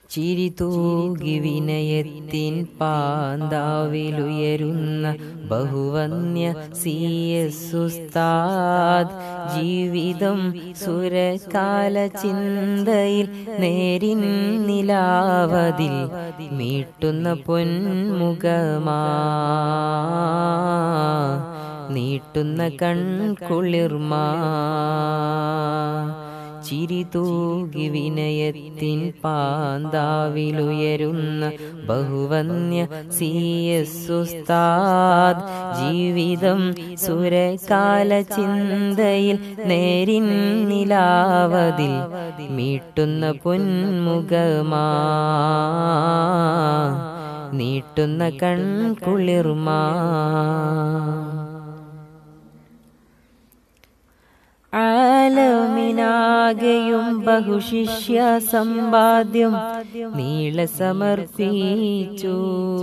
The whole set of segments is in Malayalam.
ചിരി തൂകി വിനയത്തിൻ പാന്താവിലുയരുന്ന ബഹുവന്യ സി എസ് ഉസ്താദ് ജീവിതം സുരകാല ചിന്തയിൽ നേരിൻ നിലാവതിൽ മീട്ടുന്ന പൊന്മുഖമാ നീട്ടുന്ന കൺകുളിർമാ ചിരി തൂകി വിനയത്തിൻ പാന്താവിലുയരുന്ന ബഹുവന്യ സി എസ് ഉസ്താദ് ജീവിതം സുരകാല ചിന്തയിൽ നേരിൻ നിലാവതിൽ മീട്ടുന്ന പൊന്മുഖമാ നീട്ടുന്ന കൺകുളിർമാ ആലമിനാകെയും ബഹുശിഷ്യ സമ്പാദ്യം നീള സമർപ്പിച്ചു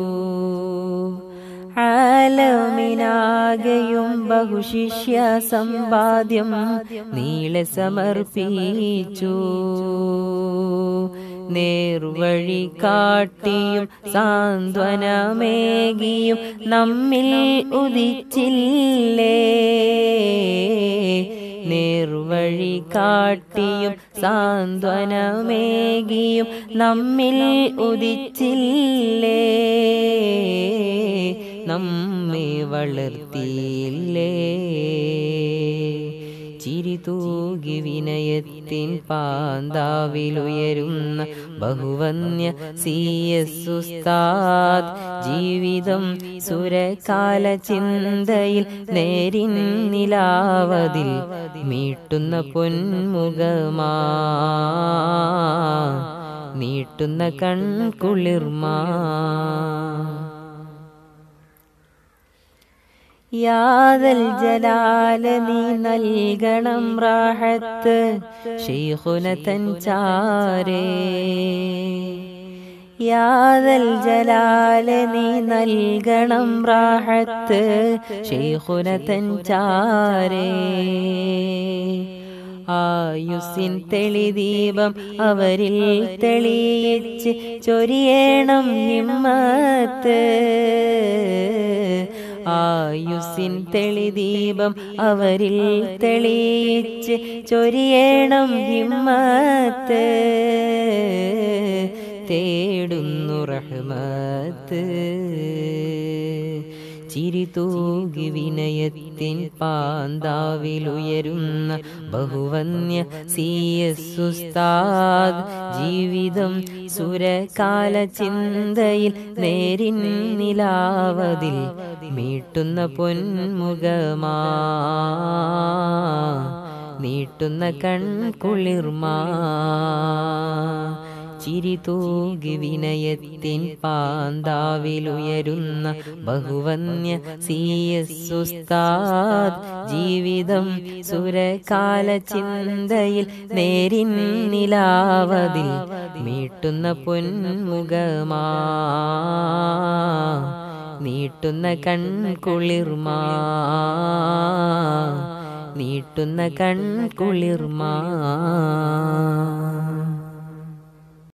ആലമിനാകെയും ബഹുശിഷ്യ സമ്പാദ്യം നീളെ സമർപ്പിച്ചു നേർവഴി കാട്ടിയും സാന്ത്വനമേകിയും നമ്മിൽ ഉദിച്ചില്ലേ നേർവഴി കാട്ടിയും സാന്ത്വനമേകിയും നമ്മിൽ ഉദിച്ചില്ലേ നമ്മെ വളർത്തിയില്ലേ ചിരി തൂകി വിനയത്തിൻ പാന്താവിലുയരുന്ന ബഹുവന്യ സി എസ് ഉസ്താദ് ജീവിതം സുരകാല ചിന്തയിൽ നേരിൻ നിലാവതിൽ മീട്ടുന്ന പൊന്മുഖമാ നീട്ടുന്ന കൺകുളിർമാ യാദൽ ജലാല നീ നൽകണം റാഹത്ത് ഷെയ്ഖുന തൻചാരേ യാദൽ ജലാല നീ നൽകണം റാഹത്ത് ഷെയ്ഖുന തൻചാരേ ആയുസിൻ തെളിദീപം അവരിൽ തെളിയിച്ച് ചൊരിയണം ഹിമ്മത്ത് ആയുസിൻ തെളിദീപം അവരിൽ തെളിയിച്ച് ചൊരിയണം ഹിമ്മത്ത് തേടുന്നു റഹ്മത്ത് ചിരി തൂകി വിനയത്തിൻ പാന്താവിലുയരുന്ന ബഹുവന്യ സി എസ് ഉസ്താദ് ജീവിതം സുരകാല ചിന്തയിൽ നേരിൻ നിലാവതിൽ മീട്ടുന്ന പൊന്മുഖമാ നീട്ടുന്ന കൺകുളിർമാ ചിരി തൂകി വിനയത്തിൻ പാന്താവിലുയരുന്ന ബഹുവന്യ സി എസ് ഉസ്താദ് ജീവിതം സുരകാല ചിന്തയിൽ നേരിൻ നിലാവതിൽ മീട്ടുന്ന പൊന്മുഖമാ നീട്ടുന്ന കൺകുളിർമാ നീട്ടുന്ന കൺകുളിർമാ